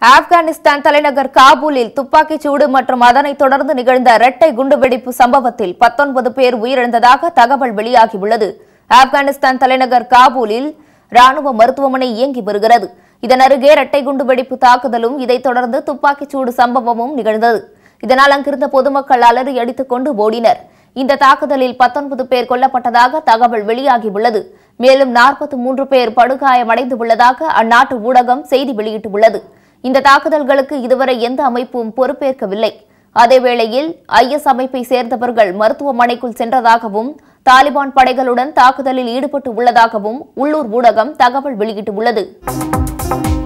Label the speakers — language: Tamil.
Speaker 1: ஆப்கானிஸ்தான் தலைநகர் காபூலில் துப்பாக்கிச் சூடு மற்றும் அதனைத் தொடர்ந்து நிகழ்ந்த இரட்டை குண்டுவெடிப்பு சம்பவத்தில் 19 பேர் உயிரிழந்ததாக தகவல் வெளியாகியுள்ளது ஆப்கானிஸ்தான் தலைநகர் காபூலில் ராணுவ மருத்துவமனை இயங்கி வருகிறது இதன் அருகே இரட்டை குண்டுவெடிப்பு தாக்குதலும் இதைத் தொடர்ந்து துப்பாக்கிச் சூடு சம்பவமும் நிகழ்ந்தது இதனால் அங்கிருந்த பொதுமக்கள் அலறி அடித்துக் கொண்டு ஓடினர் இந்த தாக்குதலில் 19 பேர் கொல்லப்பட்டதாக தகவல் வெளியாகியுள்ளது மேலும் 43 பேர் படுகாயமடைந்து உள்ளதாக அந்நாட்டு ஊடகம் செய்தி வெளியிட்டுள்ளது இந்த தாக்குதல்களுக்கு இதுவரை எந்த அமைப்பும் பொறுப்பேற்கவில்லை அதேவேளையில் ஐஎஸ் அமைப்பை சேர்ந்தவர்கள் மருத்துவமனைக்குள் சென்றதாகவும் தாலிபான் படைகளுடன் தாக்குதலில் ஈடுபட்டு உள்ளதாகவும் உள்ளூர் ஊடகம் தகவல் வெளியிட்டுள்ளது